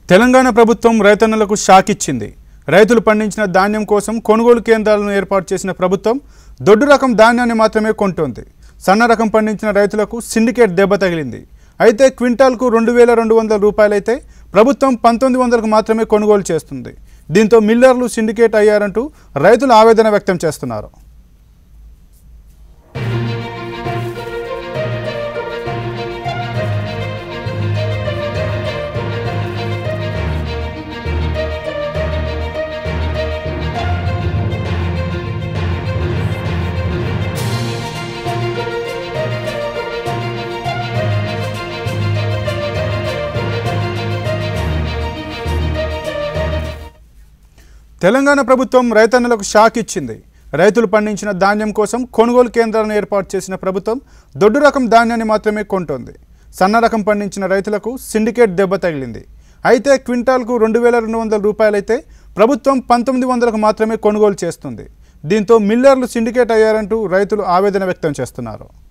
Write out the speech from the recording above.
తెలంగాణ ప్రభుత్వం రైతన్నలకు షాక్ ఇచ్చింది రైతులు పండించిన ధాన్యం కోసం కొనుగోలు కేంద్రాలను ఏర్పాటు చేసిన ప్రభుత్వం దొడ్డు రకం ధాన్యాన్ని మాత్రమే కొంటోంది సన్న రకం పండించిన రైతులకు సిండికేట్ దెబ్బ తగిలింది అయితే క్వింటాల్కు రెండు వేల రెండు వందల రూపాయలైతే ప్రభుత్వం పంతొమ్మిది వందలకు మాత్రమే కొనుగోలు చేస్తుంది దీంతో మిల్లర్లు సిండికేట్ అయ్యారంటూ రైతులు ఆవేదన వ్యక్తం చేస్తున్నారు తెలంగాణ ప్రభుత్వం రైతన్నలకు షాక్ ఇచ్చింది రైతులు పండించిన ధాన్యం కోసం కొనుగోలు కేంద్రాలను ఏర్పాటు చేసిన ప్రభుత్వం దొడ్డు రకం ధాన్యాన్ని మాత్రమే కొంటోంది సన్న రకం పండించిన రైతులకు సిండికేట్ దెబ్బ తగిలింది అయితే క్వింటాల్కు రెండు వేల రెండు వందల రూపాయలైతే ప్రభుత్వం పంతొమ్మిది వందలకు మాత్రమే కొనుగోలు చేస్తుంది దీంతో మిల్లర్లు సిండికేట్ అయ్యారంటూ రైతులు ఆవేదన వ్యక్తం చేస్తున్నారు